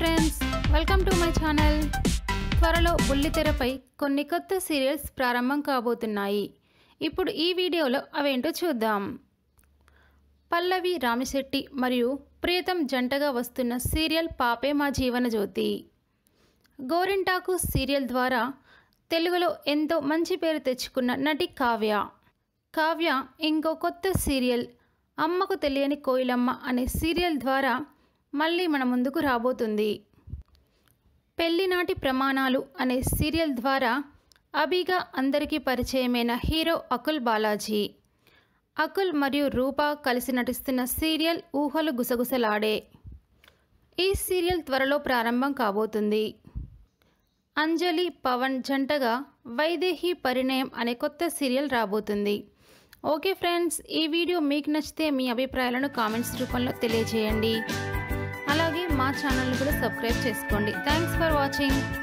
friends welcome to my channel త్వరలో బుల్లితెరపై కొన్ని కొత్త సీరియల్స్ ప్రారంభం కాబోతున్నాయి ఇప్పుడు ఈ వీడియోలో అవేంటో చూద్దాం పల్లవి రామిశెట్టి మరియు ప్రియతం జంటగా వస్తున్న సీరియల్ పాపే మా జీవన జ్యోతి గోరింటాకు సీరియల్ ద్వారా తెలుగులో ఎంతో మంచి పేరు తెచ్చుకున్న నటి కావ్య కావ్య ఇంకో కొత్త సీరియల్ అమ్మకు తెలియని కోయిలమ్మ అనే సీరియల్ ద్వారా మళ్ళీ మన ముందుకు రాబోతుంది పెళ్లినాటి ప్రమాణాలు అనే సీరియల్ ద్వారా అభిగా అందరికీ పరిచయమైన హీరో అకుల్ బాలాజీ అకుల్ మరియు రూప కలిసి నటిస్తున్న సీరియల్ ఊహలు గుసగుసలాడే ఈ సీరియల్ త్వరలో ప్రారంభం కాబోతుంది అంజలి పవన్ జంటగా వైదేహి పరిణయం అనే కొత్త సీరియల్ రాబోతుంది ఓకే ఫ్రెండ్స్ ఈ వీడియో మీకు నచ్చితే మీ అభిప్రాయాలను కామెంట్స్ రూపంలో తెలియజేయండి అలాగే మా ఛానల్ని కూడా సబ్స్క్రైబ్ చేసుకోండి థ్యాంక్స్ ఫర్ వాచింగ్